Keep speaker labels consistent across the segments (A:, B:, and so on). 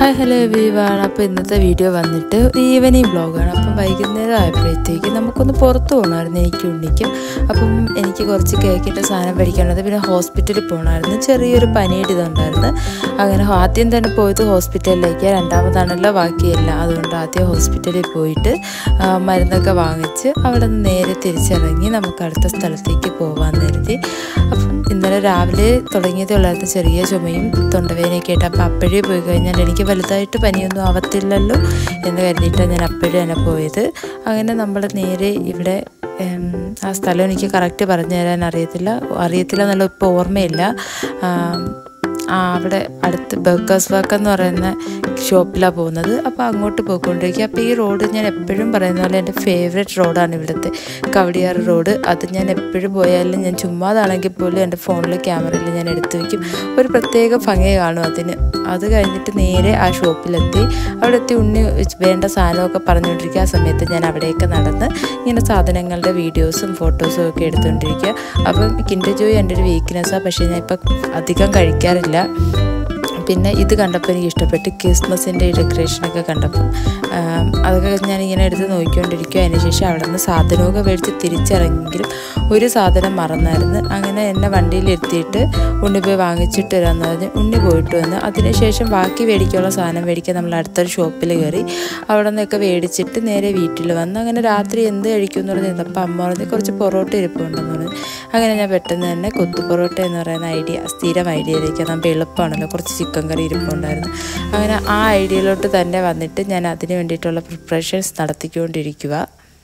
A: hi hello എവരിവാണ് അപ്പോൾ ഇന്നത്തെ video വന്നിട്ട് ഒരു ഈവനിങ് വ്ളോഗാണ് അപ്പം വൈകുന്നേരം ആയപ്പോഴത്തേക്ക് നമുക്കൊന്ന് പുറത്ത് പോകണമായിരുന്നു എനിക്ക് ഉണ്ണിക്കും അപ്പം എനിക്ക് കുറച്ച് കേക്കിൻ്റെ സാധനം പഠിക്കാനുള്ളത് പിന്നെ ഹോസ്പിറ്റലിൽ പോകണമായിരുന്നു ചെറിയൊരു പനിയുടെ ഇതുണ്ടായിരുന്നു അങ്ങനെ ആദ്യം തന്നെ പോയത് ഹോസ്പിറ്റലിലേക്ക് രണ്ടാമതാണല്ലോ ബാക്കിയെല്ലാം അതുകൊണ്ട് ആദ്യം ഹോസ്പിറ്റലിൽ പോയിട്ട് ആ, മരുന്നൊക്കെ വാങ്ങിച്ച് അവിടെ നിന്ന് നേരെ തിരിച്ചിറങ്ങി നമുക്ക് അടുത്ത സ്ഥലത്തേക്ക് പോകാൻ കരുതി അപ്പം ഇന്നലെ രാവിലെ തുടങ്ങിയതേ ഉള്ളായിരുന്നു ചെറിയ ചുമയും തൊണ്ടവേദനയൊക്കെ ആയിട്ട് അപ്പം അപ്പോഴേ പോയി കഴിഞ്ഞാൽ എനിക്ക് വലുതായിട്ട് പനിയൊന്നും ആവത്തില്ലല്ലോ എന്ന് കരുതിയിട്ടാണ് ഞാൻ അപ്പോഴേ തന്നെ പോയത് അങ്ങനെ നമ്മൾ നേരെ ഇവിടെ ഉം, ആ സ്ഥലം എനിക്ക് കറക്റ്റ് പറഞ്ഞു തരാൻ അറിയത്തില്ല അറിയത്തില്ല എന്നുള്ള ഇപ്പോൾ ഓർമ്മയില്ല ആം, ആ അവിടെ അടുത്ത് ബർക്കേഴ്സ് വർക്ക് എന്ന് പറയുന്ന ഷോപ്പിലാണ് പോകുന്നത് അപ്പോൾ അങ്ങോട്ട് പോയിക്കൊണ്ടിരിക്കുക അപ്പോൾ ഈ റോഡ് ഞാൻ എപ്പോഴും പറയുന്ന പോലെ എൻ്റെ ഫേവറേറ്റ് റോഡാണ് ഇവിടുത്തെ കവടിയാറ് റോഡ് അത് ഞാൻ എപ്പോഴും പോയാലും ഞാൻ ചുമ്മാതാണെങ്കിൽ പോലും എൻ്റെ ഫോണിൽ ക്യാമറയിൽ ഞാൻ എടുത്തു വയ്ക്കും ഒരു പ്രത്യേക ഭംഗി കാണും അതിന് അത് കഴിഞ്ഞിട്ട് നേരെ ആ ഷോപ്പിലെത്തി അവിടെ എത്തി ഉണ്ണി വേണ്ട സാധനമൊക്കെ പറഞ്ഞുകൊണ്ടിരിക്കുക ആ സമയത്ത് ഞാൻ അവിടെയൊക്കെ നടന്ന് ഇങ്ങനെ സാധനങ്ങളുടെ വീഡിയോസും ഫോട്ടോസും ഒക്കെ എടുത്തുകൊണ്ടിരിക്കുക അപ്പം കിൻഡർ ജോയ് എൻ്റെ ഒരു വീക്ക്നെസ്സാണ് പക്ഷേ ഞാൻ ഇപ്പം അധികം കഴിക്കാറില്ല പിന്നെ ഇത് കണ്ടപ്പോൾ എനിക്ക് ഇഷ്ടപ്പെട്ടു ക്രിസ്മസിൻ്റെ ഈ ഡെക്കറേഷനൊക്കെ കണ്ടപ്പോൾ ആം, അതൊക്കെ ഞാനിങ്ങനെ എടുത്ത് നോക്കിക്കൊണ്ടിരിക്കുക അതിന് ശേഷം അവിടെ നിന്ന് സാധനമൊക്കെ മേടിച്ച് തിരിച്ചിറങ്ങിയെങ്കിലും ഒരു സാധനം മറന്നായിരുന്നു അങ്ങനെ എന്നെ വണ്ടിയിൽ എത്തിയിട്ട് ഉണ്ണി പോയി വാങ്ങിച്ചിട്ട് വരാമെന്ന് പറഞ്ഞ് ഉണ്ണി പോയിട്ട് വന്ന് അതിനുശേഷം ബാക്കി മേടിക്കാനുള്ള സാധനം മേടിക്കാൻ നമ്മൾ അടുത്തൊരു ഷോപ്പിൽ കയറി അവിടെ നിന്നൊക്കെ മേടിച്ചിട്ട് നേരെ വീട്ടിൽ വന്ന് അങ്ങനെ രാത്രി എന്ത് കഴിക്കും എന്ന് പറഞ്ഞ് അപ്പോൾ അമ്മ പറഞ്ഞ് കുറച്ച് പൊറോട്ട ഇരിപ്പുണ്ടെന്ന് പറഞ്ഞു അങ്ങനെ ഞാൻ പെട്ടെന്ന് തന്നെ കൊത്തു പൊറോട്ട എന്ന് പറയുന്ന ഐഡിയ സ്ഥിരം ഐഡിയയിലേക്ക് നമുക്ക് എളുപ്പമാണല്ലോ കുറച്ച് ചിക്കൻ കറി ഇരിപ്പുണ്ടായിരുന്നു അങ്ങനെ ആ ഐഡിയയിലോട്ട് തന്നെ വന്നിട്ട് ഞാൻ അതിന് വേണ്ടിയിട്ടുള്ള പ്രിപ്പറേഷൻസ് നടത്തിക്കൊണ്ടിരിക്കുക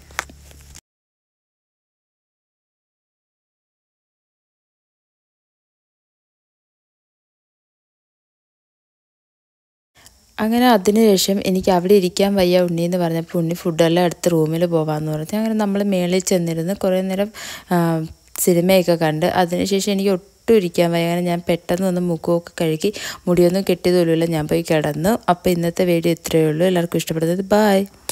A: അങ്ങനെ അതിനുശേഷം എനിക്ക് അവിടെ ഇരിക്കാൻ വയ്യ ഉണ്ണി എന്ന് പറഞ്ഞപ്പോൾ ഉണ്ണി ഫുഡെല്ലാം എടുത്ത് റൂമിൽ പോകാമെന്ന് പറഞ്ഞു അങ്ങനെ നമ്മൾ മേളിൽ ചെന്നിരുന്ന് കുറേ നേരം ആ, സിനിമയൊക്കെ കണ്ട് അതിനുശേഷം എനിക്ക് ഒട്ടും ഇരിക്കാൻ വയ്യ അങ്ങനെ ഞാൻ പെട്ടെന്ന് ഒന്ന് മുഖമൊക്കെ കഴുകി മുടിയൊന്നും കെട്ടിയതുമില്ല ഞാൻ പോയി കിടന്നു അപ്പോൾ ഇന്നത്തെ വീഡിയോ ഇത്രയേ ഉള്ളൂ എല്ലാവർക്കും ഇഷ്ടപ്പെടുന്നത് ബായ്